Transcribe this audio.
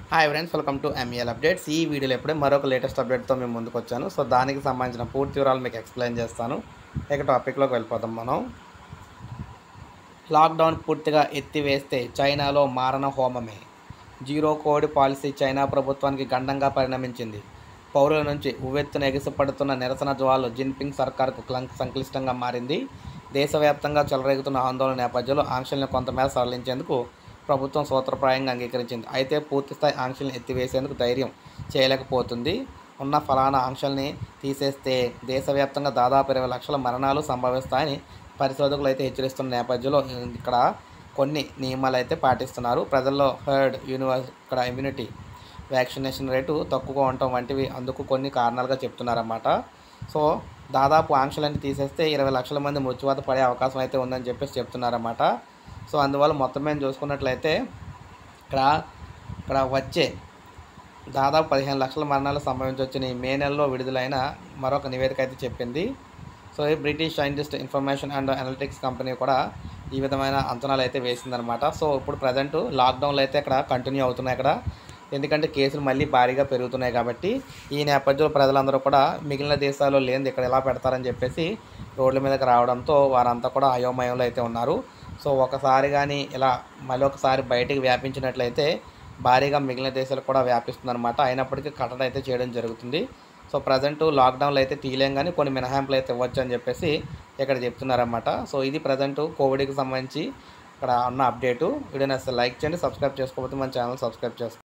hi friends welcome to MEL updates ఈ వీడియోలో ఎప్పుడే మరొక లేటెస్ట్ అప్డేట్తో మేము ముందుకు వచ్చాను సో దానికి సంబంధించిన పూర్తి వివరాలు మీకు ఎక్స్ప్లెయిన్ చేస్తాను ఇక టాపిక్లోకి వెళ్ళిపోతాం మనం లాక్డౌన్ పూర్తిగా ఎత్తివేస్తే చైనాలో మారణ హోమమే జీరో కోవిడ్ పాలసీ చైనా ప్రభుత్వానికి గండంగా పరిణమించింది పౌరుల నుంచి ఉవ్వెత్తున ఎగిసిపడుతున్న నిరసన జ్వాలు జిన్పింగ్ సర్కార్కు క్లం- సంక్లిష్టంగా మారింది దేశవ్యాప్తంగా చెలరేగుతున్న ఆందోళన నేపథ్యంలో ఆంక్షలను కొంతమేర సడలించేందుకు ప్రభుత్వం సూత్రప్రాయంగా అంగీకరించింది అయితే పూర్తిస్థాయి ఆంక్షలను ఎత్తివేసేందుకు ధైర్యం చేయలేకపోతుంది ఉన్న ఫలానా ఆంక్షల్ని తీసేస్తే దేశవ్యాప్తంగా దాదాపు ఇరవై లక్షల మరణాలు సంభవిస్తాయని పరిశోధకులు అయితే హెచ్చరిస్తున్న నేపథ్యంలో ఇక్కడ కొన్ని నియమాలు అయితే పాటిస్తున్నారు ప్రజల్లో హర్డ్ యూనివర్స్ ఇక్కడ ఇమ్యూనిటీ వ్యాక్సినేషన్ రేటు తక్కువగా ఉండటం వంటివి అందుకు కొన్ని కారణాలుగా చెప్తున్నారన్నమాట సో దాదాపు ఆంక్షలన్నీ తీసేస్తే ఇరవై లక్షల మంది మృత్యువాత పడే అవకాశం అయితే ఉందని చెప్పేసి చెప్తున్నారన్నమాట సో అందువల్ల మొత్తం మేము చూసుకున్నట్లయితే ఇక్కడ ఇక్కడ వచ్చే దాదాపు పదిహేను లక్షల మరణాలు సంభవించవచ్చని మే నెలలో విడుదలైన మరొక నివేదిక అయితే చెప్పింది సో ఈ British scientist information and analytics company కూడా ఈ విధమైన అంచనాలు అయితే వేసిందనమాట సో ఇప్పుడు ప్రజెంట్ లాక్డౌన్లు అయితే ఇక్కడ కంటిన్యూ అవుతున్నాయి ఇక్కడ ఎందుకంటే కేసులు మళ్ళీ భారీగా పెరుగుతున్నాయి కాబట్టి ఈ నేపథ్యంలో ప్రజలందరూ కూడా మిగిలిన దేశాల్లో లేనిది ఇక్కడ ఎలా పెడతారని చెప్పేసి రోడ్ల మీదకి రావడంతో వారంతా కూడా అయోమయంలో అయితే ఉన్నారు సో ఒకసారి కానీ ఇలా మళ్ళీ ఒకసారి బయటికి వ్యాపించినట్లయితే భారీగా మిగిలిన దేశాలు కూడా వ్యాపిస్తుందన్నమాట అయినప్పటికీ కట్టడి అయితే చేయడం జరుగుతుంది సో ప్రజెంట్ లాక్డౌన్లు అయితే తీయలేం కానీ కొన్ని మినహాయింపులు అయితే ఇవ్వచ్చు అని చెప్పేసి ఇక్కడ చెప్తున్నారన్నమాట సో ఇది ప్రజెంట్ కోవిడ్కి సంబంధించి ఇక్కడ ఉన్న అప్డేటు వీడియోని అసలు లైక్ చేయండి సబ్స్క్రైబ్ చేసుకోకపోతే మన ఛానల్ సబ్స్క్రైబ్ చేసుకోండి